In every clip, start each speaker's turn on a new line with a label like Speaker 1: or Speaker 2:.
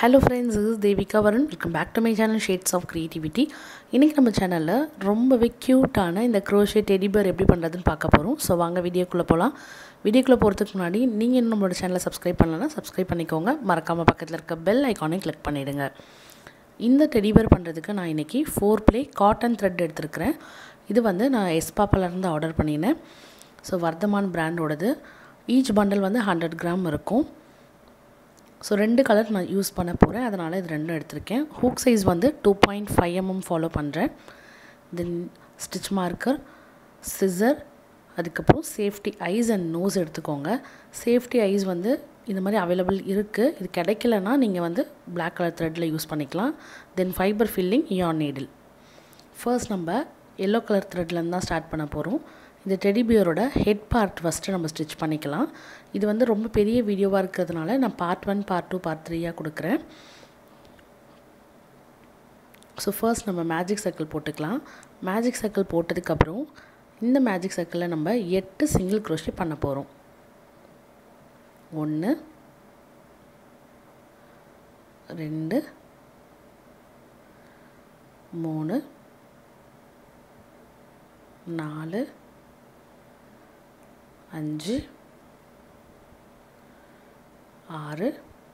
Speaker 1: hello friends இது Devika Varun welcome back to my channel Shades of Creativity இன்றைக்கி நம்ம சேனலில் ரொம்பவே க்யூட்டான இந்த க்ரோஷே டெடிபர் எப்படி பண்ணுறதுன்னு பார்க்க போகிறோம் ஸோ வாங்க வீடியோக்குள்ளே போகலாம் வீடியோக்குள்ளே போகிறதுக்கு முன்னாடி நீங்கள் இன்னும் நம்மளோட சேனலை சப்ஸ்கிரைப் பண்ணலன்னா சப்ஸ்கிரைப் பண்ணிக்கோங்க மறக்காமல் பக்கத்தில் இருக்க பெல் ஐக்கானை கிளிக் பண்ணிவிடுங்க இந்த டெடிபர் பண்ணுறதுக்கு நான் இன்றைக்கி ஃபோர் ப்ளே காட்டன் த்ரெட் எடுத்திருக்கிறேன் இது வந்து நான் எஸ்பாப்பிலேருந்து ஆர்டர் பண்ணினேன் ஸோ வர்தமான் பிராண்டோடது ஈச் பண்டல் வந்து ஹண்ட்ரட் கிராம் இருக்கும் ஸோ ரெண்டு கலர் நான் யூஸ் பண்ண போகிறேன் அதனால் இது ரெண்டும் எடுத்திருக்கேன் ஹூக் சைஸ் வந்து two point five mm follow பண்ணுறேன் தென் ஸ்டிச் மார்க்கர் சிசர் அதுக்கப்புறம் சேஃப்டி ஐஸ் அண்ட் நோஸ் எடுத்துக்கோங்க சேஃப்டி ஐஸ் வந்து இந்த மாதிரி அவைலபிள் இருக்குது இது கிடைக்கலனா நீங்கள் வந்து பிளாக் கலர் த்ரெட்டில் யூஸ் பண்ணிக்கலாம் then fibre filling yarn needle first நம்ம எல்லோ கலர் த்ரெட்லேருந்து தான் ஸ்டார்ட் பண்ண போகிறோம் இந்த டெடி பியரோட ஹெட் பார்ட் ஃபஸ்ட்டு நம்ம ஸ்டிச் பண்ணிக்கலாம் இது வந்து ரொம்ப பெரிய வீடியோவாக இருக்கிறதுனால நான் part one part two part த்ரீயாக கொடுக்குறேன் ஸோ ஃபர்ஸ்ட் நம்ம மேஜிக் சர்க்கிள் போட்டுக்கலாம் மேஜிக் சர்க்கிள் போட்டதுக்கப்புறம் இந்த மேஜிக் சர்க்கிளில் நம்ம எட்டு சிங்கிள் க்ரோஷே பண்ண போகிறோம் ஒன்று ரெண்டு மூணு நாலு அஞ்சு ஆறு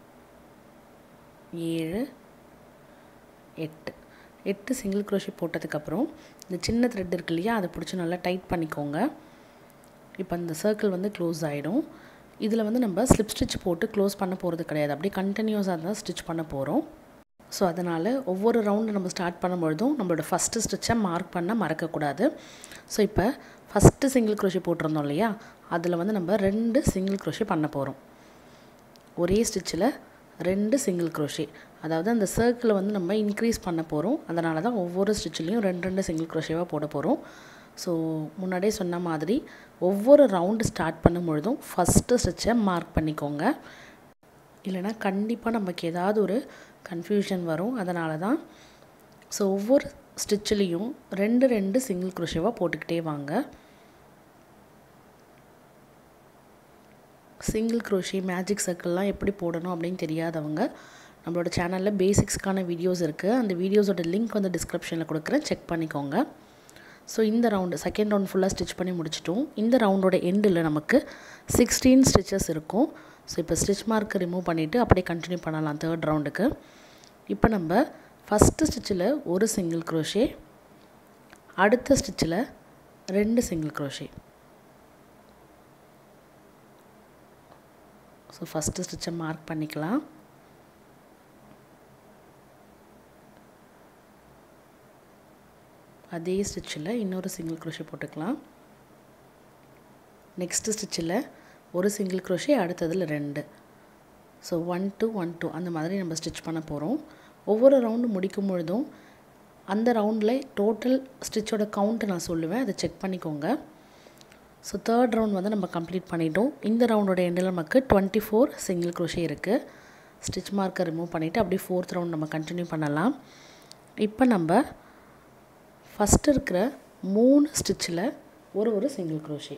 Speaker 1: ஏழு எட்டு எட்டு சிங்கிள் க்ரோஷி போட்டதுக்கப்புறம் இந்த சின்ன த்ரெட் இருக்கு இல்லையா அதை பிடிச்சி நல்லா டைட் பண்ணிக்கோங்க இப்போ இந்த சர்க்கிள் வந்து க்ளோஸ் ஆகிடும் இதில் வந்து நம்ம ஸ்லிப் ஸ்டிச் போட்டு க்ளோஸ் பண்ண போகிறது கிடையாது அப்படியே கண்டினியூஸாக தான் ஸ்டிச் பண்ண போகிறோம் ஸோ அதனால் ஒவ்வொரு ரவுண்டு நம்ம ஸ்டார்ட் பண்ணும்பொழுதும் நம்மளோட ஃபஸ்ட்டு ஸ்டிச்சை மார்க் பண்ண மறக்கக்கூடாது ஸோ இப்போ ஃபஸ்ட்டு சிங்கிள் க்ரோஷி போட்டிருந்தோம் இல்லையா அதில் வந்து நம்ம ரெண்டு சிங்கிள் க்ரோஷி பண்ண போகிறோம் ஒரே ஸ்டிச்சில் ரெண்டு சிங்கிள் க்ரோஷி அதாவது அந்த சர்க்கிளை வந்து நம்ம இன்க்ரீஸ் பண்ண போகிறோம் அதனால தான் ஒவ்வொரு ஸ்டிச்சிலையும் ரெண்டு ரெண்டு சிங்கிள் க்ரோஷேவாக போட போகிறோம் ஸோ முன்னாடியே சொன்ன மாதிரி ஒவ்வொரு ரவுண்டு ஸ்டார்ட் பண்ணும் பொழுதும் ஃபஸ்ட்டு ஸ்டிச்சை மார்க் பண்ணிக்கோங்க இல்லைனா கண்டிப்பாக நமக்கு ஏதாவது ஒரு கன்ஃபியூஷன் வரும் அதனால தான் ஸோ ஒவ்வொரு ஸ்டிச்சிலையும் ரெண்டு ரெண்டு சிங்கிள் க்ரோஷேவாக போட்டுக்கிட்டே வாங்க சிங்கிள் க்ரோஷி மேஜிக் சர்க்கிள்லாம் எப்படி போடணும் அப்படின்னு தெரியாதவங்க நம்மளோட சேனலில் பேசிக்ஸ்க்கான வீடியோஸ் இருக்குது அந்த வீடியோஸோட லிங்க் வந்து டிஸ்கிரிப்ஷனில் கொடுக்குறேன் செக் பண்ணிக்கோங்க ஸோ இந்த ரவுண்டு செகண்ட் ரவுண்ட் ஃபுல்லாக ஸ்டிச் பண்ணி முடிச்சிட்டோம் இந்த ரவுண்டோட எண்டில் நமக்கு சிக்ஸ்டீன் ஸ்டிச்சஸ் இருக்கும் ஸோ இப்போ ஸ்டிச் மார்க் ரிமூவ் பண்ணிவிட்டு அப்படியே கண்டினியூ பண்ணலாம் தேர்ட் ரவுண்டுக்கு இப்போ நம்ம ஃபஸ்ட்டு ஸ்டிச்சில் ஒரு சிங்கிள் க்ரோஷே அடுத்த ஸ்டிச்சில் ரெண்டு சிங்கிள் க்ரோஷே ஸோ ஃபஸ்ட்டு ஸ்டிச்சை மார்க் பண்ணிக்கலாம் அதே ஸ்டிச்சில் இன்னொரு சிங்கிள் க்ரோஷே போட்டுக்கலாம் நெக்ஸ்ட்டு ஸ்டிச்சில் ஒரு சிங்கிள் க்ரோஷே அடுத்ததில் ரெண்டு so one two one two அந்த மாதிரி நம்ம ஸ்டிச் பண்ண போகிறோம் ஒவ்வொரு ரவுண்டு முடிக்கும் பொழுதும் அந்த ரவுண்டில் டோட்டல் ஸ்டிச்சோட கவுண்ட்டை நான் சொல்லுவேன் அதை செக் பண்ணிக்கோங்க ஸோ தேர்ட் ரவுண்ட் வந்து நம்ம கம்ப்ளீட் பண்ணிட்டோம் இந்த ரவுண்டோட எண்டில் நமக்கு டுவெண்ட்டி ஃபோர் சிங்கிள் க்ரோஷே இருக்குது ஸ்டிச் மார்க்கை ரிமூவ் பண்ணிவிட்டு அப்படியே ஃபோர்த் ரவுண்ட் நம்ம கண்டினியூ பண்ணலாம் இப்போ நம்ம ஃபஸ்ட்டு இருக்கிற மூணு ஸ்டிச்சில் ஒரு ஒரு சிங்கிள் க்ரோஷே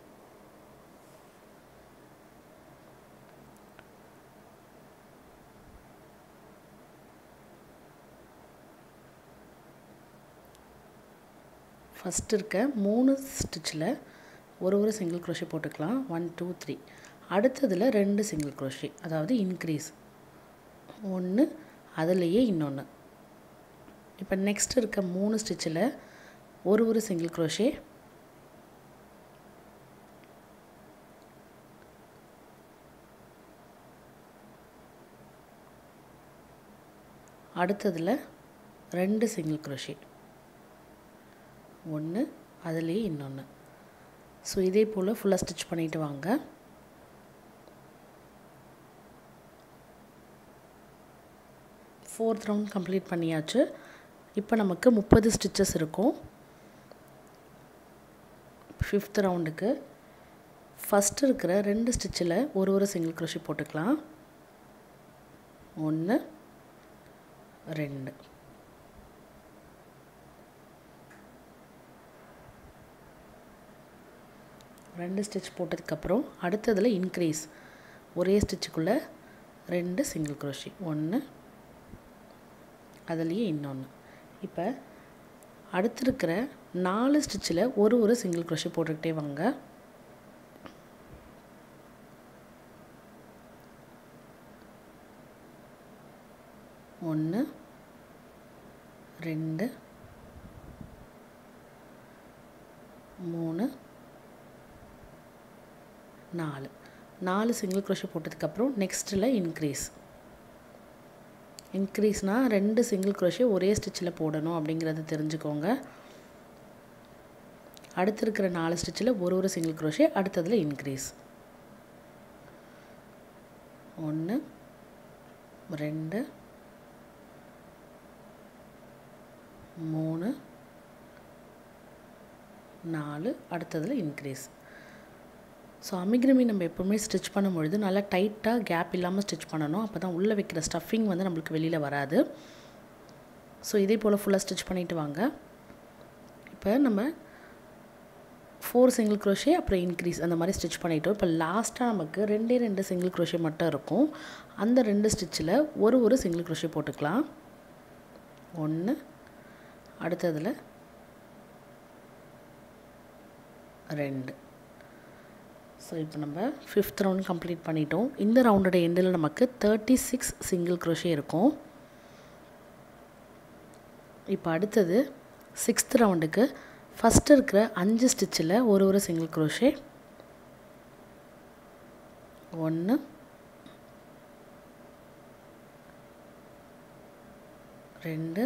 Speaker 1: ஃபஸ்ட் இருக்க மூணு ஸ்டிச்சில் ஒரு ஒரு சிங்கிள் க்ரோஷே போட்டுக்கலாம் ஒன் டூ த்ரீ அடுத்ததில் ரெண்டு சிங்கிள் க்ரோஷே அதாவது இன்க்ரீஸ் ஒன்று அதுலேயே இன்னொன்று இப்போ நெக்ஸ்ட் இருக்க மூணு ஸ்டிச்சில் ஒரு ஒரு சிங்கிள் க்ரோஷே அடுத்ததில் ரெண்டு சிங்கிள் க்ரோஷே ஒன்று அதுலேயே இன்னொன்று ஸோ இதே போல் ஃபுல்லாக ஸ்டிச் பண்ணிவிட்டு வாங்க ஃபோர்த் ரவுண்ட் கம்ப்ளீட் பண்ணியாச்சு இப்போ நமக்கு முப்பது ஸ்டிச்சஸ் இருக்கும் ஃபிஃப்த் ரவுண்டுக்கு ஃபஸ்ட்டு இருக்கிற ரெண்டு ஸ்டிச்சில் ஒரு ஒரு சிங்கிள் க்ரோஷி போட்டுக்கலாம் ஒன்று ரெண்டு ரெண்டு ஸ்டிச் போட்டதுக்கப்புறம் அடுத்ததில் இன்க்ரீஸ் ஒரே ஸ்டிச்சுக்குள்ளே ரெண்டு சிங்கிள் க்ரோஷி ஒன்று அதுலேயே இன்னொன்று இப்போ அடுத்து இருக்கிற நாலு ஸ்டிச்சில் ஒரு ஒரு சிங்கிள் க்ரோஷே போட்டுக்கிட்டே வாங்க ஒன்று ரெண்டு மூணு நாலு நாலு சிங்கிள் க்ரோஷே போட்டதுக்கப்புறம் நெக்ஸ்ட்டில் இன்க்ரீஸ் இன்க்ரீஸ்னால் ரெண்டு சிங்கிள் க்ரோஷே ஒரே ஸ்டிச்சில் போடணும் அப்படிங்கிறத தெரிஞ்சுக்கோங்க அடுத்து இருக்கிற நாலு ஸ்டிச்சில் ஒரு ஒரு சிங்கிள் க்ரோஷே அடுத்ததில் இன்க்ரீஸ் ஒன்று ரெண்டு மூணு நாலு அடுத்ததில் இன்க்ரீஸ் ஸோ அமிக்ரமி நம்ம எப்போவுமே ஸ்டிச் பண்ணும்பொழுது நல்லா டைட்டாக கேப் இல்லாமல் ஸ்டிச் பண்ணணும் அப்போ தான் உள்ளே வைக்கிற ஸ்டஃபிங் வந்து நம்மளுக்கு வெளியில் வராது ஸோ இதே போல் ஃபுல்லாக ஸ்டிச் பண்ணிவிட்டு வாங்க இப்போ நம்ம ஃபோர் சிங்கிள் க்ரோஷே அப்புறம் இன்க்ரீஸ் அந்த மாதிரி ஸ்டிச் பண்ணிட்டோம் இப்போ லாஸ்ட்டாக நமக்கு ரெண்டே ரெண்டு சிங்கிள் க்ரோஷே மட்டும் இருக்கும் அந்த ரெண்டு ஸ்டிச்சில் ஒரு ஒரு சிங்கிள் க்ரோஷே போட்டுக்கலாம் ஒன்று அடுத்ததில் ரெண்டு ஸோ இப்போ நம்ம ஃபிஃப்த் ரவுண்ட் கம்ப்ளீட் பண்ணிட்டோம் இந்த ரவுண்டோட எண்டில் நமக்கு தேர்ட்டி சிக்ஸ் சிங்கிள் க்ரோஷே இருக்கும் இப்போ அடுத்தது சிக்ஸ்த் ரவுண்டுக்கு ஃபஸ்ட்டு இருக்கிற அஞ்சு ஸ்டிச்சில் ஒரு ஒரு சிங்கிள் க்ரோஷே ஒன்று ரெண்டு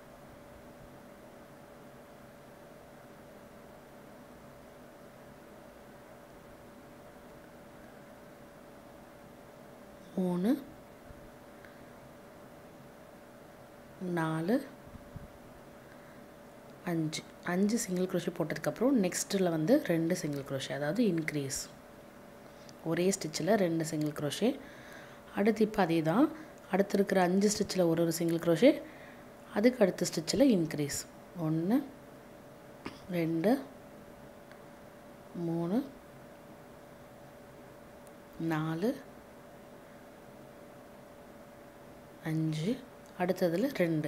Speaker 1: மூணு நாலு அஞ்சு அஞ்சு சிங்கிள் க்ரோஷே போட்டதுக்கப்புறம் நெக்ஸ்ட்டில் வந்து ரெண்டு சிங்கிள் க்ரோஷே அதாவது இன்க்ரீஸ் ஒரே ஸ்டிச்சில் ரெண்டு சிங்கிள் க்ரோஷே அடுத்து இப்போ அதே தான் அடுத்து இருக்கிற அஞ்சு ஸ்டிச்சில் ஒரு ஒரு சிங்கிள் க்ரோஷே அதுக்கு அடுத்த ஸ்டிச்சில் இன்க்ரீஸ் ஒன்று ரெண்டு மூணு நாலு அஞ்சு அடுத்ததில் ரெண்டு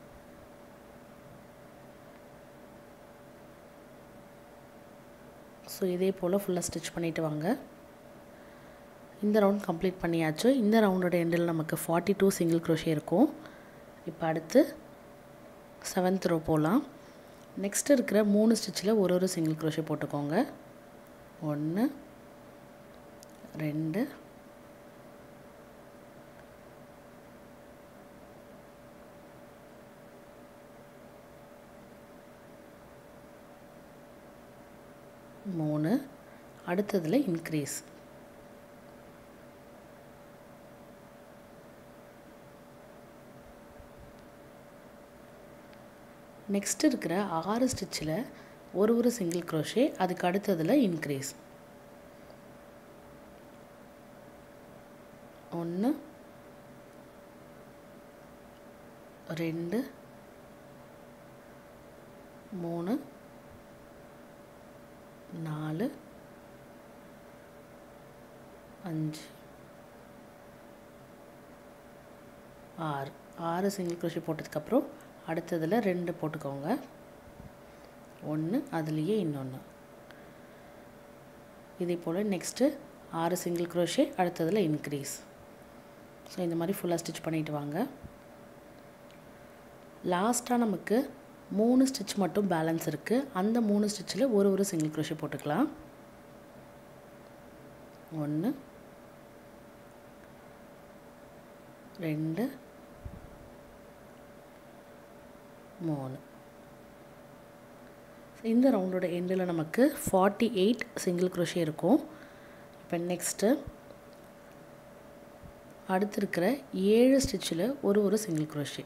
Speaker 1: ஸோ இதே போல் ஃபுல்லாக ஸ்டிச் பண்ணிவிட்டு வாங்க இந்த ரவுண்ட் கம்ப்ளீட் பண்ணியாச்சு இந்த ரவுண்டோட எண்டில் நமக்கு ஃபார்ட்டி டூ சிங்கிள் க்ரோஷே இருக்கும் இப்போ அடுத்து செவன்த் ரோ போகலாம் நெக்ஸ்ட் இருக்கிற மூணு ஸ்டிச்சில் ஒரு ஒரு சிங்கிள் க்ரோஷே போட்டுக்கோங்க ஒன்று ரெண்டு மூணு அடுத்ததில் இன்க்ரீஸ் நெக்ஸ்ட் இருக்கிற ஆறு ஸ்டிச்சில் ஒரு ஒரு சிங்கிள் க்ரோஷே அதுக்கு அடுத்ததில் இன்க்ரீஸ் ஒன்று ரெண்டு மூணு நாலு அஞ்சு ஆறு ஆறு சிங்கிள் க்ரோஷி போட்டதுக்கப்புறம் அடுத்ததில் ரெண்டு போட்டுக்கோங்க ஒன்று அதுலேயே இன்னொன்று இதே போல் நெக்ஸ்ட்டு ஆறு சிங்கிள் க்ரோஷே அடுத்ததில் இன்க்ரீஸ் ஸோ இந்த மாதிரி ஃபுல்லாக ஸ்டிச் பண்ணிட்டு வாங்க லாஸ்ட்டாக நமக்கு மூணு ஸ்டிச் மட்டும் பேலன்ஸ் இருக்குது அந்த மூணு ஸ்டிச்சில் ஒரு ஒரு சிங்கிள் க்ரோஷே போட்டுக்கலாம் ஒன்று ரெண்டு மூணு இந்த ரவுண்டோட எண்டில் நமக்கு ஃபார்ட்டி எயிட் சிங்கிள் க்ரோஷே இருக்கும் இப்போ நெக்ஸ்ட்டு அடுத்து இருக்கிற ஏழு ஸ்டிச்சில் ஒரு ஒரு சிங்கிள் க்ரோஷே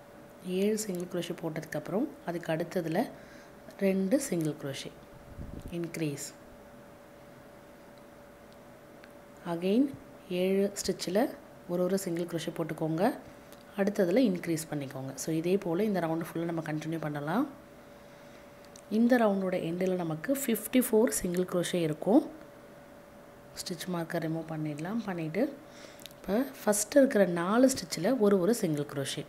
Speaker 1: ஏழு சிங்கிள் க்ரோஷே போட்டதுக்கப்புறம் அதுக்கு அடுத்ததில் ரெண்டு சிங்கிள் க்ரோஷே இன்க்ரீஸ் அகெயின் ஏழு ஸ்டிச்சில் ஒரு ஒரு சிங்கிள் க்ரோஷே போட்டுக்கோங்க அடுத்ததில் இன்க்ரீஸ் பண்ணிக்கோங்க ஸோ இதே போல் இந்த ரவுண்டு ஃபுல்லாக நம்ம கண்டினியூ பண்ணலாம் இந்த ரவுண்டோட எண்டில் நமக்கு ஃபிஃப்டி ஃபோர் சிங்கிள் க்ரோஷே இருக்கும் ஸ்டிச் மார்க்கர் ரிமூவ் பண்ணிடலாம் பண்ணிவிட்டு இப்போ ஃபஸ்ட்டு இருக்கிற நாலு ஸ்டிச்சில் ஒரு ஒரு சிங்கிள் க்ரோஷே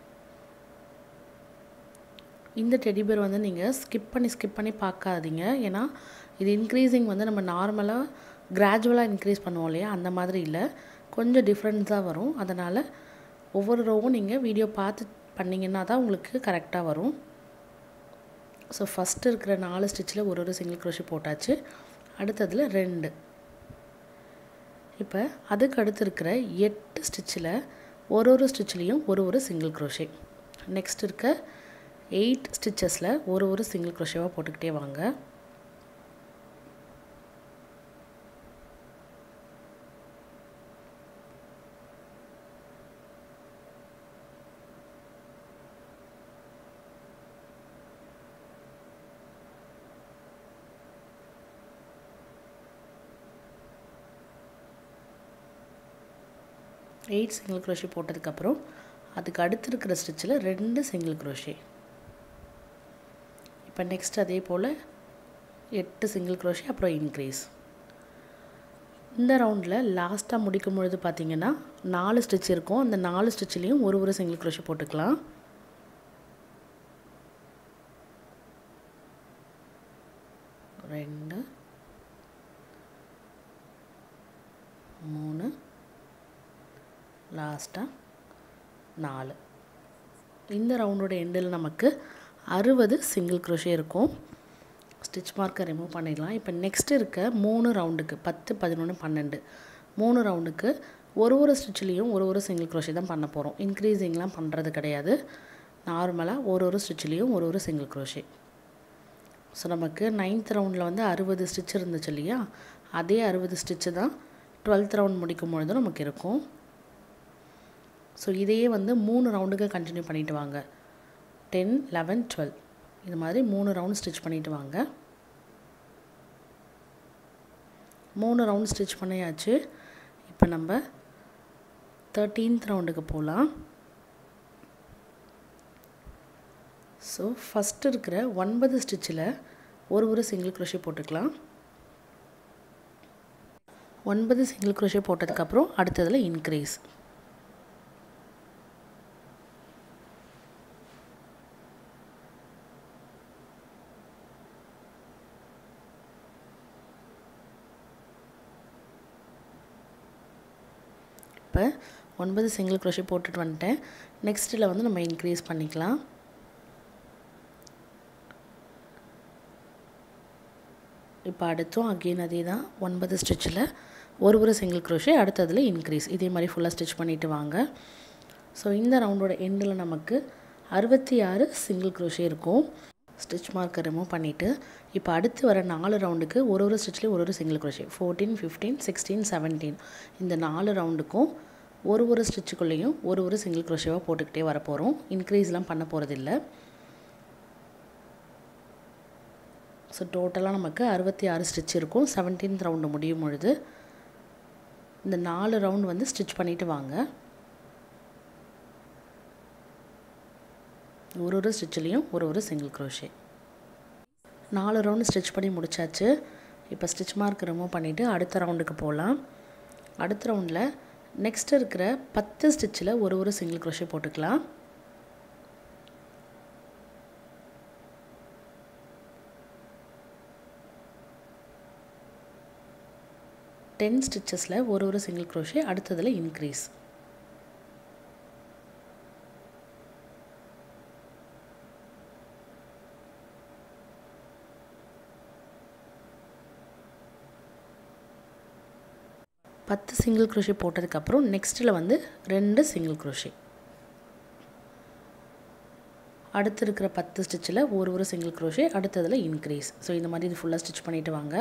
Speaker 1: இந்த டெடிபேர் வந்து நீங்கள் ஸ்கிப் பண்ணி ஸ்கிப் பண்ணி பார்க்காதீங்க ஏன்னா இது இன்க்ரீஸிங் வந்து நம்ம நார்மலாக கிராஜுவலாக இன்க்ரீஸ் பண்ணுவோம் இல்லையா அந்த மாதிரி இல்லை கொஞ்சம் டிஃப்ரெண்ட்ஸாக வரும் அதனால் ஒவ்வொரு ரோவும் நீங்கள் வீடியோ பார்த்து பண்ணிங்கன்னா தான் உங்களுக்கு கரெக்டாக வரும் ஸோ ஃபஸ்ட்டு இருக்கிற நாலு ஸ்டிச்சில் ஒரு ஒரு சிங்கிள் க்ரோஷி போட்டாச்சு அடுத்ததில் ரெண்டு இப்போ அதுக்கு அடுத்து இருக்கிற எட்டு ஸ்டிச்சில் ஒரு ஒரு ஸ்டிச்லேயும் ஒரு ஒரு சிங்கிள் க்ரோஷே நெக்ஸ்ட் இருக்க எயிட் ஸ்டிச்சஸில் ஒரு ஒரு சிங்கிள் க்ரோஷேவாக போட்டுக்கிட்டே வாங்க எயிட் சிங்கிள் க்ரோஷே போட்டதுக்கப்புறம் அதுக்கு அடுத்து இருக்கிற ஸ்டிச்சில் ரெண்டு சிங்கிள் க்ரோஷே இப்போ நெக்ஸ்ட் அதே போல் எட்டு சிங்கிள் க்ரோஷே அப்புறம் இன்க்ரீஸ் இந்த ரவுண்டில் லாஸ்ட்டாக முடிக்கும் பொழுது பார்த்திங்கன்னா நாலு ஸ்டிச் இருக்கும் அந்த நாலு ஸ்டிச்லேயும் ஒரு ஒரு சிங்கிள் க்ரோஷே போட்டுக்கலாம் ரெண்டு மூணு லாஸ்ட்டாக நாலு இந்த ரவுண்டோட எண்டில் நமக்கு அறுபது சிங்கிள் க்ரோஷே இருக்கும் ஸ்டிச் மார்க்கை ரிமூவ் பண்ணிடலாம் இப்போ நெக்ஸ்ட் இருக்க மூணு ரவுண்டுக்கு பத்து பதினொன்று பன்னெண்டு மூணு ரவுண்டுக்கு ஒரு ஒரு ஸ்டிச்லேயும் ஒரு ஒரு சிங்கிள் க்ரோஷே தான் பண்ண போகிறோம் இன்க்ரீஸிங்லாம் பண்ணுறது கிடையாது நார்மலாக ஒரு ஒரு ஸ்டிச்லேயும் ஒரு ஒரு சிங்கிள் க்ரோஷே ஸோ நமக்கு நைன்த் ரவுண்டில் வந்து அறுபது ஸ்டிச் இருந்துச்சு இல்லையா அதே அறுபது ஸ்டிச்சு தான் டுவெல்த் ரவுண்ட் முடிக்கும் பொழுது நமக்கு இருக்கும் ஸோ இதையே வந்து மூணு ரவுண்டுக்கு கண்டினியூ பண்ணிட்டு வாங்க டென் லெவன் டுவெல் இது மாதிரி மூணு ரவுண்ட் ஸ்டிச் பண்ணிட்டு வாங்க மூணு ரவுண்ட் ஸ்டிச் பண்ணியாச்சு இப்போ நம்ம தேர்ட்டீன்த் ரவுண்டுக்கு போகலாம் ஸோ ஃபஸ்ட்டு இருக்கிற ஒன்பது ஸ்டிச்சில் ஒரு ஒரு சிங்கிள் க்ரோஷே போட்டுக்கலாம் ஒன்பது சிங்கிள் க்ரோஷே போட்டதுக்கப்புறம் அடுத்ததில் இன்க்ரீஸ் இப்போ ஒன்பது சிங்கிள் க்ரோஷே போட்டுட்டு வந்துட்டேன் நெக்ஸ்ட்டில் வந்து நம்ம இன்க்ரீஸ் பண்ணிக்கலாம் இப்போ அடுத்தும் அகெயின் அதே தான் ஒன்பது ஸ்டிச்சில் ஒரு ஒரு சிங்கிள் க்ரோஷே அடுத்ததில் இன்க்ரீஸ் இதே மாதிரி ஃபுல்லாக ஸ்டிச் பண்ணிவிட்டு வாங்க ஸோ இந்த ரவுண்டோட எண்டில் நமக்கு அறுபத்தி ஆறு சிங்கிள் க்ரோஷே இருக்கும் ஸ்டிச் மார்க்கை ரிமூவ் பண்ணிவிட்டு இப்போ அடுத்து வர நாலு ரவுண்டுக்கு ஒரு ஒரு ஸ்டிச்லேயும் ஒரு ஒரு single crochet fourteen fifteen sixteen seventeen இந்த நாலு ரவுண்டுக்கும் ஒரு ஒரு ஸ்டிச்சுக்குள்ளேயும் ஒரு ஒரு சிங்கிள் க்ரோஷேவாக போட்டுக்கிட்டே வர போகிறோம் இன்க்ரீஸ்லாம் பண்ண போகிறதில்ல ஸோ டோட்டலாக நமக்கு அறுபத்தி ஆறு ஸ்டிச் இருக்கும் செவன்டீன்த் ரவுண்டு முடியும் பொழுது இந்த நாலு ரவுண்ட் வந்து ஸ்டிச் பண்ணிவிட்டு வாங்க ஒரு ஒரு ஸ்டிச்லேயும் ஒரு ஒரு சிங்கிள் க்ரோஷே நாலு ரவுண்டு ஸ்டிச் பண்ணி முடிச்சாச்சு இப்போ ஸ்டிச் மார்க் ரிமூவ் பண்ணிவிட்டு அடுத்த ரவுண்டுக்கு போகலாம் அடுத்த ரவுண்டில் நெக்ஸ்ட் இருக்கிற பத்து ஸ்டிச்சில் ஒரு ஒரு சிங்கிள் க்ரோஷே போட்டுக்கலாம் டென் ஸ்டிச்சஸில் ஒரு ஒரு சிங்கிள் க்ரோஷே அடுத்ததில் இன்க்ரீஸ் பத்து சிங்கிள் க்ரோஷே போட்டதுக்கப்புறம் நெக்ஸ்ட்டில் வந்து ரெண்டு சிங்கிள் க்ரோஷே அடுத்து இருக்கிற பத்து ஸ்டிச்சில் ஒரு ஒரு சிங்கிள் க்ரோஷே அடுத்ததில் இன்க்ரீஸ் ஸோ இந்த மாதிரி இது ஃபுல்லாக ஸ்டிச் பண்ணிவிட்டு வாங்க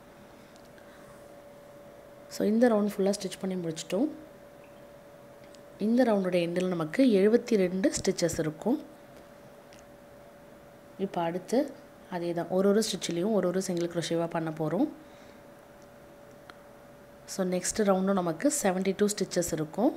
Speaker 1: ஸோ இந்த ரவுண்ட் ஃபுல்லாக ஸ்டிச் பண்ணி முடிச்சிட்டோம் இந்த ரவுண்டோட எண்டில் நமக்கு எழுபத்தி ரெண்டு ஸ்டிச்சஸ் இருக்கும் இப்போ அடுத்து அதே தான் ஒரு ஒரு ஸ்டிச்சிலையும் ஒரு ஒரு சிங்கிள் க்ரோஷேவாக பண்ண போகிறோம் ஸோ நெக்ஸ்ட் ரவுண்டும் நமக்கு செவன்ட்டி டூ ஸ்டிச்சஸ் இருக்கும்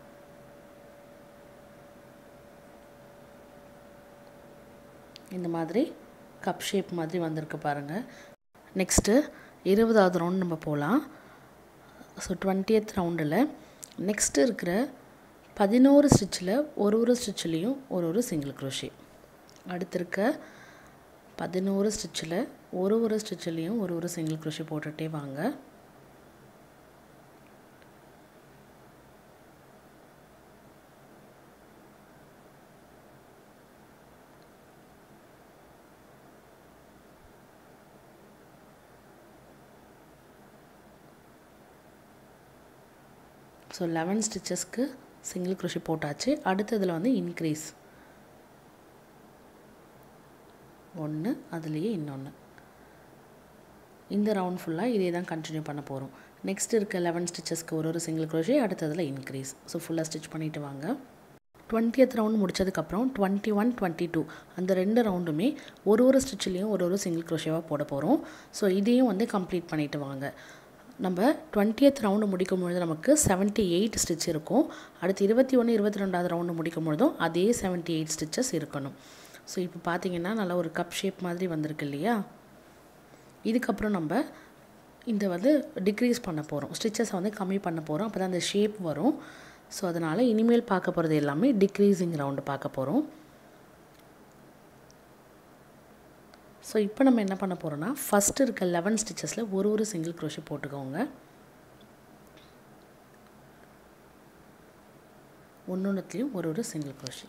Speaker 1: இந்த மாதிரி கப் ஷேப் மாதிரி வந்திருக்கு பாருங்கள் நெக்ஸ்ட்டு இருபதாவது ரவுண்ட் நம்ம போகலாம் ஸோ டுவெண்ட்டியத் ரவுண்டில் நெக்ஸ்ட்டு இருக்கிற பதினோரு ஸ்டிச்சில் ஒரு ஒரு ஸ்டிச்சிலையும் ஒரு ஒரு சிங்கிள் க்ரோஷே அடுத்து இருக்க பதினோரு ஸ்டிச்சில் ஒரு ஒரு ஸ்டிச்சிலையும் ஒரு ஒரு சிங்கிள் க்ரோஷே போட்டுகிட்டே வாங்க ஸோ லெவன் ஸ்டிச்சஸ்க்கு சிங்கிள் க்ரோஷி போட்டாச்சு அடுத்ததில் வந்து இன்க்ரீஸ் ஒன்று அதுலேயே இன்னொன்று இந்த ரவுண்ட் ஃபுல்லாக இதே தான் கண்டினியூ பண்ண போகிறோம் நெக்ஸ்ட் இருக்க லெவன் ஸ்டிச்சஸ்க்கு ஒரு ஒரு சிங்கிள் க்ரோஷே அடுத்ததில் இன்க்ரீஸ் ஸோ ஃபுல்லாக ஸ்டிச் பண்ணிவிட்டு வாங்க டுவெண்ட்டியத் ரவுண்ட் முடிச்சதுக்கப்புறம் டுவெண்ட்டி ஒன் டுவெண்ட்டி டூ அந்த ரெண்டு ரவுண்டுமே ஒரு ஒரு ஸ்டிச்சிலையும் ஒரு ஒரு சிங்கிள் க்ரோஷேவாக போட போகிறோம் ஸோ இதையும் வந்து கம்ப்ளீட் பண்ணிவிட்டு வாங்க நம்ம டுவெண்ட்டியத் ரவுண்டு முடிக்கும் பொழுது நமக்கு செவன்ட்டி எயிட் ஸ்டிச் இருக்கும் அடுத்து இருபத்தி ஒன்று இருபத்தி ரெண்டாவது ரவுண்டு முடிக்கும் பொழுதும் அதே செவன்ட்டி எயிட் ஸ்டிச்சஸ் இருக்கணும் ஸோ இப்போ பார்த்தீங்கன்னா நல்லா ஒரு கப் ஷேப் மாதிரி வந்திருக்கு இல்லையா இதுக்கப்புறம் நம்ம இந்த வந்து டிக்ரீஸ் பண்ண போகிறோம் ஸ்டிச்சஸை வந்து கம்மி பண்ண போகிறோம் அப்போ தான் அந்த ஷேப் வரும் ஸோ அதனால் இனிமேல் பார்க்க போகிறது எல்லாமே டிக்ரீஸிங் ரவுண்டு பார்க்க போகிறோம் ஸோ இப்போ நம்ம என்ன பண்ண போகிறோம்னா ஃபஸ்ட்டு இருக்க லெவன் ஸ்டிச்சஸில் ஒரு ஒரு சிங்கிள் க்ரோஷி போட்டுக்கோங்க ஒன்று ஒன்றுத்துலேயும் ஒரு ஒரு single crochet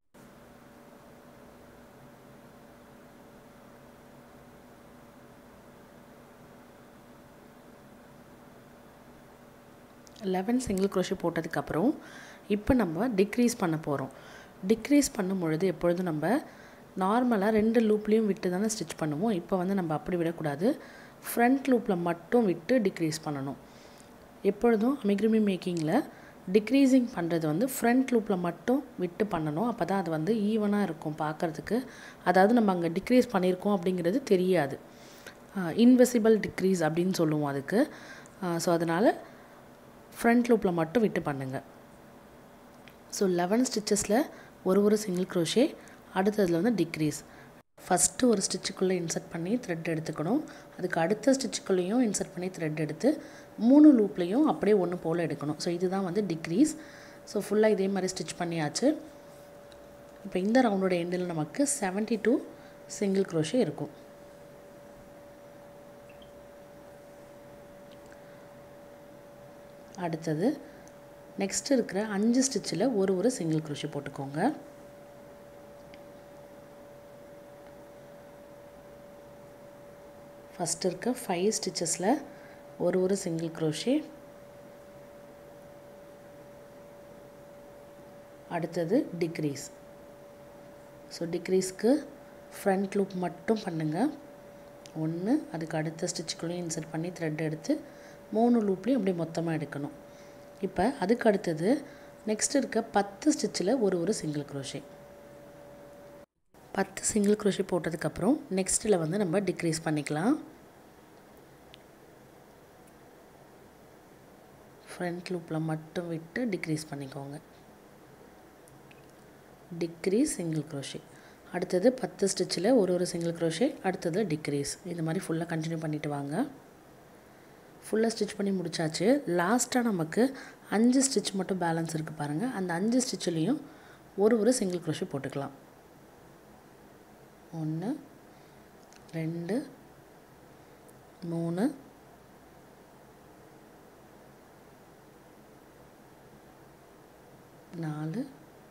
Speaker 1: eleven single crochet போட்டதுக்கப்புறம் இப்போ நம்ம டிக்ரீஸ் பண்ண போகிறோம் டிக்ரீஸ் பண்ணும் பொழுது எப்பொழுதும் நம்ம நார்மலாக ரெண்டு லூப்லேயும் விட்டு தானே ஸ்டிச் பண்ணுவோம் இப்போ வந்து நம்ம அப்படி விடக்கூடாது ஃப்ரண்ட் லூப்பில் மட்டும் விட்டு டிக்ரீஸ் பண்ணணும் எப்பொழுதும் அமிக்ரிமி மேக்கிங்கில் டிக்ரீஸிங் பண்ணுறது வந்து ஃப்ரண்ட் லூப்பில் மட்டும் விட்டு பண்ணணும் அப்போ தான் அது வந்து ஈவனாக இருக்கும் பார்க்குறதுக்கு அதாவது நம்ம அங்கே டிக்ரீஸ் பண்ணியிருக்கோம் அப்படிங்கிறது தெரியாது இன்வெசிபிள் டிக்ரீஸ் அப்படின்னு சொல்லுவோம் அதுக்கு ஸோ அதனால் ஃப்ரண்ட் லூப்பில் மட்டும் விட்டு பண்ணுங்கள் ஸோ லெவன் ஸ்டிச்சஸில் ஒரு ஒரு சிங்கிள் க்ரோஷே அடுத்ததில் வந்து டிக்ரீஸ் ஃபஸ்ட்டு ஒரு ஸ்டிச்சுக்குள்ளே இன்சர்ட் பண்ணி த்ரெட் எடுத்துக்கணும் அதுக்கு அடுத்த ஸ்டிச்சுக்குள்ளேயும் இன்சர்ட் பண்ணி த்ரெட் எடுத்து மூணு லூப்லேயும் அப்படியே ஒன்று போல் எடுக்கணும் ஸோ இதுதான் வந்து டிக்ரீஸ் ஸோ ஃபுல்லாக இதே மாதிரி ஸ்டிச் பண்ணியாச்சு இப்போ இந்த ரவுண்டோட எண்டில் நமக்கு செவன்ட்டி டூ சிங்கிள் க்ரோஷே இருக்கும் அடுத்தது நெக்ஸ்ட் இருக்கிற அஞ்சு ஸ்டிச்சில் ஒரு ஒரு சிங்கிள் க்ரோஷி போட்டுக்கோங்க ஃபஸ்ட் இருக்க ஃபைவ் ஸ்டிச்சஸில் ஒரு ஒரு சிங்கிள் க்ரோஷி அடுத்தது டிக்ரீஸ் ஸோ டிக்ரீஸ்க்கு ஃப்ரண்ட் லூப் மட்டும் பண்ணுங்கள் ஒன்று அதுக்கு அடுத்த ஸ்டிச்சுக்குள்ளேயும் இன்சர்ட் பண்ணி த்ரெட் எடுத்து மூணு லூப்லேயும் அப்படியே மொத்தமாக எடுக்கணும் இப்போ அதுக்கு அடுத்தது நெக்ஸ்ட் இருக்க பத்து ஸ்டிச்சில் ஒரு ஒரு சிங்கிள் க்ரோஷே பத்து சிங்கிள் க்ரோஷே போட்டதுக்கப்புறம் நெக்ஸ்ட்டில் வந்து நம்ம டிக்ரீஸ் பண்ணிக்கலாம் ஃப்ரண்ட் லூப்பில் மட்டும் விட்டு டிக்ரீஸ் பண்ணிக்கோங்க டிக்ரீஸ் சிங்கிள் க்ரோஷே அடுத்தது பத்து ஸ்டிச்சில் ஒரு ஒரு சிங்கிள் க்ரோஷே அடுத்தது டிக்ரீஸ் இந்த மாதிரி ஃபுல்லாக கண்டினியூ பண்ணிவிட்டு வாங்க ஃபுல்லாக ஸ்டிச் பண்ணி முடிச்சாச்சு லாஸ்ட்டாக நமக்கு அஞ்சு ஸ்டிச் மட்டும் பேலன்ஸ் இருக்குது பாருங்கள் அந்த அஞ்சு ஸ்டிச்சிலையும் ஒரு ஒரு சிங்கிள் க்ரோஷே போட்டுக்கலாம் ஒன்று ரெண்டு மூணு நாலு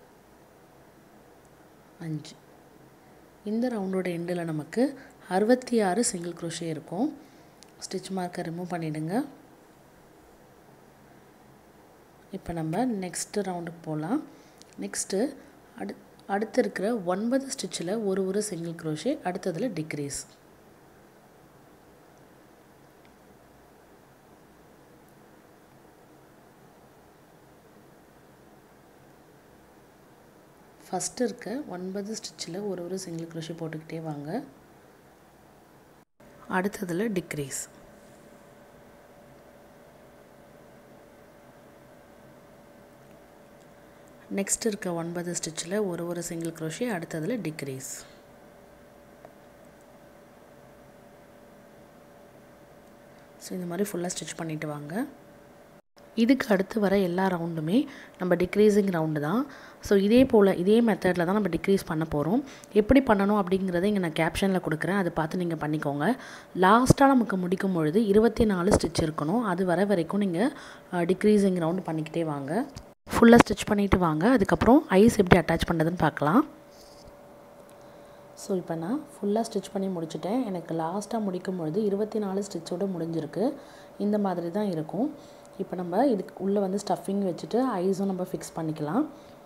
Speaker 1: அஞ்சு இந்த ரவுண்டோட எண்டில் நமக்கு அறுபத்தி ஆறு சிங்கிள் க்ரோஷே இருக்கும் ஸ்டிச் மார்க்கை ரிமூவ் பண்ணிவிடுங்க இப்போ நம்ம நெக்ஸ்ட்டு ரவுண்டுக்கு போகலாம் நெக்ஸ்ட்டு அடு அடுத்து இருக்கிற ஒன்பது ஸ்டிச்சில் ஒரு ஒரு சிங்கிள் க்ரோஷே அடுத்ததில் டிக்ரீஸ் ஃபஸ்ட்டு இருக்க ஒன்பது ஸ்டிச்சில் ஒரு ஒரு சிங்கிள் க்ரோஷே போட்டுக்கிட்டே வாங்க அடுத்ததில் டிக்ரீஸ் நெக்ஸ்ட் இருக்க ஒன்பது ஸ்டிச்சில் ஒரு ஒரு சிங்கிள் க்ரோஷே அடுத்ததில் டிக்ரீஸ் ஸோ இந்த மாதிரி ஃபுல்லாக ஸ்டிச் பண்ணிவிட்டு வாங்க இதுக்கு அடுத்து வர எல்லா ரவுண்டுமே நம்ம டிக்ரீஸிங் ரவுண்டு தான் ஸோ இதே போல் இதே மெத்தடில் தான் நம்ம டிக்ரீஸ் பண்ண போகிறோம் எப்படி பண்ணணும் அப்படிங்கிறத இங்கே நான் கேப்ஷனில் கொடுக்குறேன் அதை பார்த்து நீங்கள் பண்ணிக்கோங்க லாஸ்ட்டாக நமக்கு முடிக்கும் பொழுது இருபத்தி நாலு ஸ்டிச் இருக்கணும் அது வர வரைக்கும் நீங்கள் டிக்ரீஸிங் ரவுண்டு பண்ணிக்கிட்டே வாங்க ஃபுல்லாக ஸ்டிச் பண்ணிவிட்டு வாங்க அதுக்கப்புறம் ஐஸ் எப்படி அட்டாச் பண்ணுறதுன்னு பார்க்கலாம் ஸோ இப்போ நான் ஃபுல்லாக ஸ்டிச் பண்ணி முடிச்சிட்டேன் எனக்கு லாஸ்ட்டாக முடிக்கும் பொழுது இருபத்தி நாலு ஸ்டிச்சோடு முடிஞ்சிருக்கு இந்த மாதிரி தான் இருக்கும் இப்போ நம்ம இதுக்கு உள்ளே வந்து ஸ்டஃபிங் வச்சுட்டு ஐஸும் நம்ம ஃபிக்ஸ் பண்ணிக்கலாம்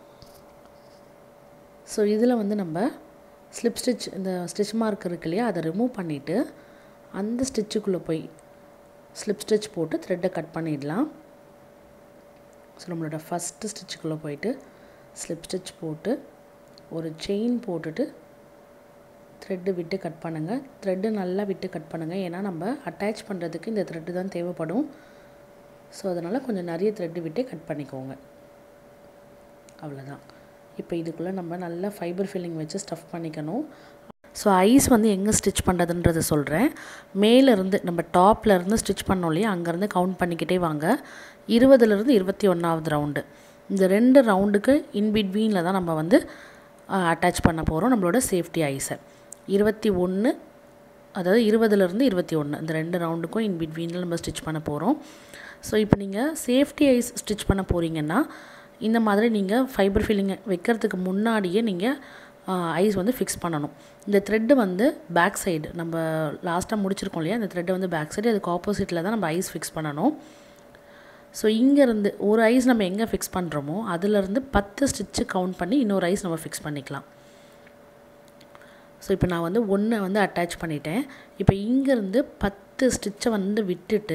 Speaker 1: ஸோ இதில் வந்து நம்ம ஸ்லிப் ஸ்டிச் இந்த ஸ்டிச் மார்க் இருக்கு இல்லையா அதை ரிமூவ் பண்ணிவிட்டு அந்த ஸ்டிச்சுக்குள்ளே போய் ஸ்லிப் ஸ்டிச் போட்டு த்ரெட்டை கட் பண்ணிடலாம் ஸோ நம்மளோட ஃபஸ்ட்டு ஸ்டிச்சுக்குள்ளே போயிட்டு ஸ்லிப் ஸ்டிச் போட்டு ஒரு செயின் போட்டுட்டு த்ரெட்டு விட்டு கட் பண்ணுங்கள் த்ரெட்டு நல்லா விட்டு கட் பண்ணுங்கள் ஏன்னா நம்ம அட்டாச் பண்ணுறதுக்கு இந்த த்ரெட்டு தான் தேவைப்படும் ஸோ அதனால் கொஞ்சம் நிறைய த்ரெட்டு விட்டு கட் பண்ணிக்கோங்க அவ்வளோதான் இப்போ இதுக்குள்ளே நம்ம நல்லா ஃபைபர் ஃபில்லிங் வச்சு ஸ்டஃப் பண்ணிக்கணும் ஸோ ஐஸ் வந்து எங்கே ஸ்டிச் பண்ணுறதுன்றது சொல்கிறேன் மேலேருந்து நம்ம டாப்லேருந்து ஸ்டிச் பண்ணோம் இல்லையா அங்கேருந்து கவுண்ட் பண்ணிக்கிட்டே வாங்க இருபதுலேருந்து இருபத்தி ஒன்றாவது ரவுண்டு இந்த ரெண்டு ரவுண்டுக்கு இன்பிட்வீனில் தான் நம்ம வந்து அட்டாச் பண்ண போகிறோம் நம்மளோட சேஃப்டி ஐஸை இருபத்தி ஒன்று அதாவது இருபதுலேருந்து இருபத்தி ஒன்று இந்த ரெண்டு ரவுண்டுக்கும் இன் பிட்வீனில் நம்ம ஸ்டிச் பண்ண போகிறோம் ஸோ இப்போ நீங்கள் சேஃப்டி ஐஸ் ஸ்டிச் பண்ண போகிறீங்கன்னா இந்த மாதிரி நீங்கள் ஃபைபர் ஃபில்லிங் வைக்கிறதுக்கு முன்னாடியே நீங்கள் ஐஸ் வந்து ஃபிக்ஸ் பண்ணணும் இந்த த்ரெட்டு வந்து பேக் சைடு நம்ம லாஸ்ட்டாக முடிச்சிருக்கோம் இல்லையா இந்த த்ரெட்டை வந்து பேக் சைடு அதுக்கு ஆப்போசிட்டில் தான் நம்ம ஐஸ் ஃபிக்ஸ் பண்ணணும் ஸோ இங்கேருந்து ஒரு ஐஸ் நம்ம எங்கே ஃபிக்ஸ் பண்ணுறோமோ அதுலேருந்து பத்து ஸ்டிச்சு கவுண்ட் பண்ணி இன்னொரு ஐஸ் நம்ம ஃபிக்ஸ் பண்ணிக்கலாம் ஸோ இப்போ நான் வந்து ஒன்றை வந்து அட்டாச் பண்ணிட்டேன் இப்போ இங்கேருந்து பத்து ஸ்டிச்சை வந்து விட்டுட்டு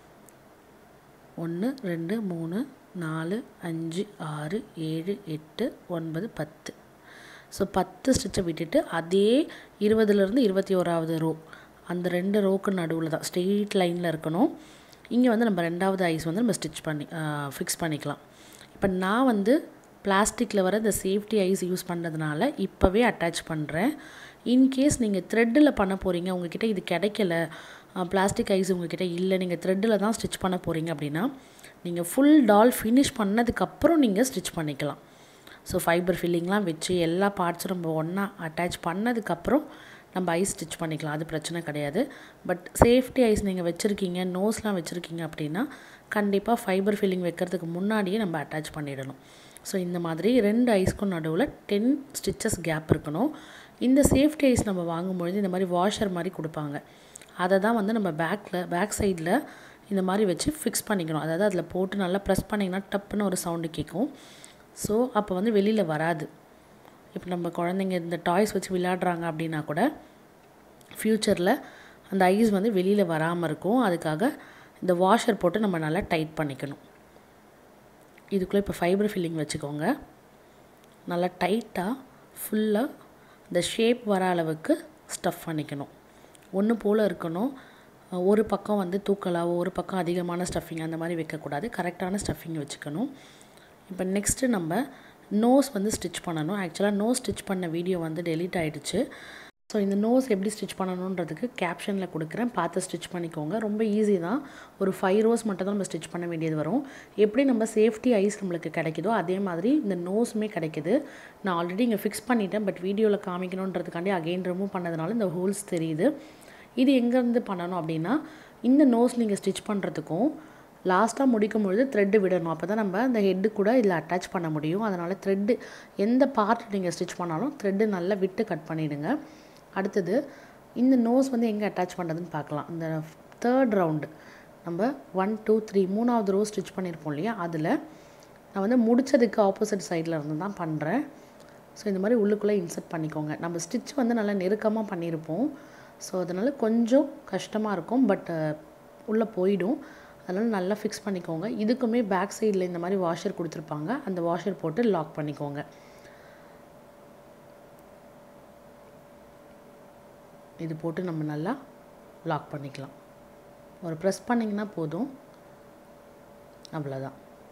Speaker 1: ஒன்று ரெண்டு மூணு நாலு அஞ்சு ஆறு ஏழு எட்டு ஒன்பது பத்து ஸோ பத்து ஸ்டிச்சை விட்டுட்டு அதே இருபதுலேருந்து இருபத்தி ஓராவது ரோ அந்த ரெண்டு ரோக்கு நடுவில் தான் ஸ்ட்ரெயிட் லைனில் இருக்கணும் இங்கே வந்து நம்ம ரெண்டாவது ஐஸ் வந்து நம்ம ஸ்டிச் பண்ணி ஃபிக்ஸ் பண்ணிக்கலாம் இப்போ நான் வந்து பிளாஸ்டிக்கில் வர இந்த சேஃப்டி ஐஸ் யூஸ் பண்ணுறதுனால இப்போவே அட்டாச் பண்ணுறேன் இன்கேஸ் நீங்கள் த்ரெட்டில் பண்ண போகிறீங்க உங்ககிட்ட இது கிடைக்கல பிளாஸ்டிக் ஐஸ் உங்ககிட்ட இல்லை நீங்கள் த்ரெட்டில் தான் ஸ்டிச் பண்ண போகிறீங்க அப்படின்னா நீங்கள் ஃபுல் டால் ஃபினிஷ் பண்ணதுக்கப்புறம் நீங்கள் ஸ்டிச் பண்ணிக்கலாம் ஸோ ஃபைபர் ஃபில்லிங்லாம் வச்சு எல்லா பார்ட்ஸும் நம்ம ஒன்றா அட்டாச் பண்ணதுக்கப்புறம் நம்ம ஐஸ் ஸ்டிச் பண்ணிக்கலாம் அது பிரச்சனை கிடையாது பட் சேஃப்டி ஐஸ் நீங்கள் வச்சுருக்கீங்க நோஸ்லாம் வச்சுருக்கீங்க அப்படின்னா கண்டிப்பாக ஃபைபர் ஃபில்லிங் வைக்கிறதுக்கு முன்னாடியே நம்ம அட்டாச் பண்ணிடணும் ஸோ இந்த மாதிரி ரெண்டு ஐஸ்க்கும் நடுவில் டென் ஸ்டிச்சஸ் கேப் இருக்கணும் இந்த சேஃப்டி ஐஸ் நம்ம வாங்கும்பொழுது இந்த மாதிரி வாஷர் மாதிரி கொடுப்பாங்க அதை தான் வந்து நம்ம பேக்கில் பேக் சைடில் இந்த மாதிரி வச்சு ஃபிக்ஸ் பண்ணிக்கணும் அதாவது அதில் போட்டு நல்லா ப்ரெஸ் பண்ணிங்கன்னா டப்புன்னு ஒரு சவுண்டு கேட்கும் ஸோ அப்போ வந்து வெளியில் வராது இப்போ நம்ம குழந்தைங்க இந்த டாய்ஸ் வச்சு விளையாடுறாங்க அப்படின்னா கூட ஃப்யூச்சரில் அந்த ஐஸ் வந்து வெளியில் வராமல் இருக்கும் அதுக்காக இந்த வாஷர் போட்டு நம்ம நல்லா டைட் பண்ணிக்கணும் இதுக்குள்ளே இப்போ ஃபைபர் ஃபில்லிங் வச்சுக்கோங்க நல்லா டைட்டாக ஃபுல்லாக இந்த ஷேப் வர அளவுக்கு ஸ்டஃப் பண்ணிக்கணும் ஒன்று போல் இருக்கணும் ஒரு பக்கம் வந்து தூக்கலாவோ ஒரு பக்கம் அதிகமான ஸ்டஃபிங் அந்த மாதிரி வைக்கக்கூடாது கரெக்டான ஸ்டஃபிங் வச்சுக்கணும் இப்போ நெக்ஸ்ட்டு நம்ம நோஸ் வந்து ஸ்டிச் பண்ணணும் ஆக்சுவலாக நோஸ் ஸ்டிச் பண்ண வீடியோ வந்து டெலீட் ஆகிடுச்சு ஸோ இந்த நோஸ் எப்படி ஸ்டிச் பண்ணணுன்றதுக்கு கேப்ஷனில் கொடுக்குறேன் பார்த்து ஸ்டிச் பண்ணிக்கோங்க ரொம்ப ஈஸி தான் ஒரு ஃபைவ் ரோஸ் மட்டும் தான் நம்ம ஸ்டிச் பண்ண வேண்டியது வரும் எப்படி நம்ம சேஃப்டி ஐஸ் நம்மளுக்கு கிடைக்குதோ அதே மாதிரி இந்த நோஸுமே கிடைக்குது நான் ஆல்ரெடி இங்கே ஃபிக்ஸ் பண்ணிட்டேன் பட் வீடியோவில் காமிக்கணுன்றதுக்காண்டி அகெயின் ரிமூவ் பண்ணதுனால இந்த ஹோல்ஸ் தெரியுது இது எங்கேருந்து பண்ணணும் அப்படின்னா இந்த நோஸ் நீங்கள் ஸ்டிச் பண்ணுறதுக்கும் லாஸ்ட்டாக முடிக்கும் பொழுது த்ரெட்டு விடணும் அப்போ தான் நம்ம அந்த ஹெட்டு கூட இதில் அட்டாச் பண்ண முடியும் அதனால் த்ரெட்டு எந்த பார்ட் நீங்கள் ஸ்டிச் பண்ணாலும் த்ரெட்டு நல்லா விட்டு கட் பண்ணிவிடுங்க அடுத்தது இந்த நோஸ் வந்து எங்கே அட்டாச் பண்ணுறதுன்னு பார்க்கலாம் இந்த தேர்ட் ரவுண்டு நம்ம ஒன் டூ த்ரீ மூணாவது ரோ ஸ்டிச் பண்ணியிருப்போம் இல்லையா அதில் நான் வந்து முடித்ததுக்கு ஆப்போசிட் சைடில் இருந்து தான் பண்ணுறேன் ஸோ இந்த மாதிரி உள்ளுக்குள்ளே இன்சர்ட் பண்ணிக்கோங்க நம்ம ஸ்டிச் வந்து நல்லா நெருக்கமாக பண்ணியிருப்போம் ஸோ அதனால் கொஞ்சம் கஷ்டமாக இருக்கும் பட் உள்ளே போயிடும் அதனால் நல்லா ஃபிக்ஸ் பண்ணிக்கோங்க இதுக்குமே பேக் சைடில் இந்த மாதிரி வாஷர் கொடுத்துருப்பாங்க அந்த வாஷர் போட்டு லாக் பண்ணிக்கோங்க இது போட்டு நம்ம நல்லா லாக் பண்ணிக்கலாம் ஒரு ப்ரெஸ் பண்ணிங்கன்னா போதும் அவ்வளோதான்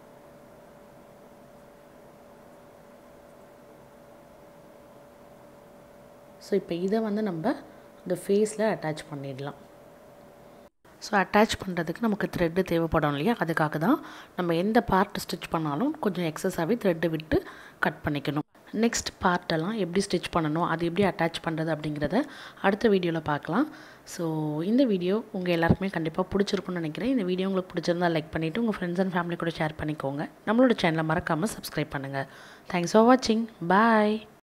Speaker 1: ஸோ இப்போ இதை வந்து நம்ம இந்த ஃபேஸில் அட்டாச் பண்ணிடலாம் ஸோ அட்டாச் பண்ணுறதுக்கு நமக்கு த்ரெட்டு தேவைப்படும் இல்லையா அதுக்காக தான் நம்ம எந்த பார்ட் ஸ்டிச் பண்ணாலும் கொஞ்சம் எக்ஸஸாகவே த்ரெட்டு விட்டு கட் பண்ணிக்கணும் நெக்ஸ்ட் பார்ட்டெல்லாம் எப்படி ஸ்டிச் பண்ணணும் அது எப்படி அட்டாச் பண்ணுறது அப்படிங்கிறத அடுத்த வீடியோவில் பார்க்கலாம் ஸோ இந்த வீடியோ உங்கள் எல்லாருக்குமே கண்டிப்பாக பிடிச்சிருக்குன்னு நினைக்கிறேன் இந்த வீடியோ உங்களுக்கு பிடிச்சிருந்தா லைக் பண்ணிவிட்டு உங்கள் ஃப்ரெண்ட்ஸ் அண்ட் ஃபேமிலி கூட ஷேர் பண்ணிக்கோங்க நம்மளோட சேனலை மறக்காமல் சப்ஸ்கிரைப் பண்ணுங்கள் தேங்க்ஸ் ஃபார் வாட்சிங் பாய்